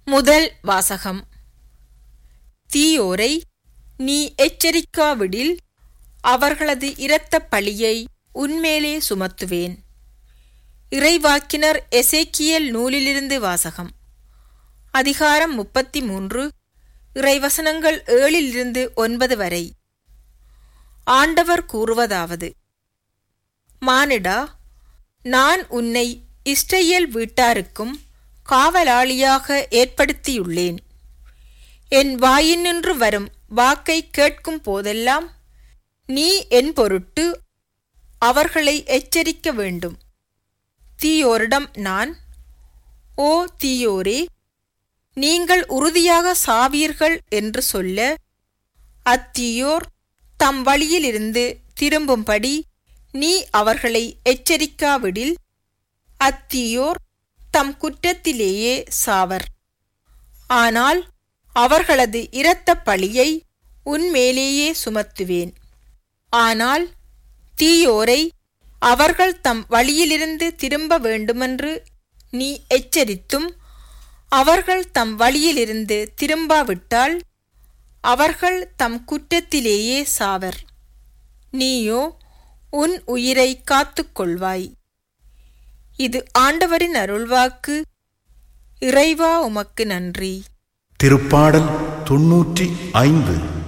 முதல் வாசகம் தீயோரை நீ எச்சரிக்காவிடில் அவர்களது இரத்தப் பழியை உன்மேலே சுமத்துவேன் இறைவாக்கினர் எசேக்கியேல் நூலிலிருந்து வாசகம் அதிகாரம் முப்பத்தி மூன்று இறைவசனங்கள் ஏழிலிருந்து ஒன்பது வரை ஆண்டவர் கூறுவதாவது மானிடா நான் உன்னை இஸ்ரேல் வீட்டாருக்கும் காவலாளியாக ஏற்படுத்தியுள்ளேன் என் வாயினின்று வரும் வாக்கை கேட்கும் போதெல்லாம் நீ என் பொருட்டு அவர்களை எச்சரிக்க வேண்டும் தீயோரிடம் நான் ஓ தீயோரே நீங்கள் உறுதியாக சாவீர்கள் என்று சொல்ல அத்தீயோர் தம் வழியிலிருந்து திரும்பும்படி நீ அவர்களை எச்சரிக்காவிடில் அத்தீயோர் தம் குற்றத்திலேயே சாவர் ஆனால் அவர்களது இரத்தப் பழியை உன்மேலேயே சுமத்துவேன் ஆனால் தீயோரை அவர்கள் தம் வழியிலிருந்து திரும்ப வேண்டுமென்று நீ எச்சரித்தும் அவர்கள் தம் வழியிலிருந்து திரும்பாவிட்டால் அவர்கள் தம் குற்றத்திலேயே சாவர் நீயோ உன் உயிரை காத்துக்கொள்வாய் இது ஆண்டவரின் அருள்வாக்கு இறைவா உமக்கு நன்றி திருப்பாடல் தொன்னூற்றி ஐந்து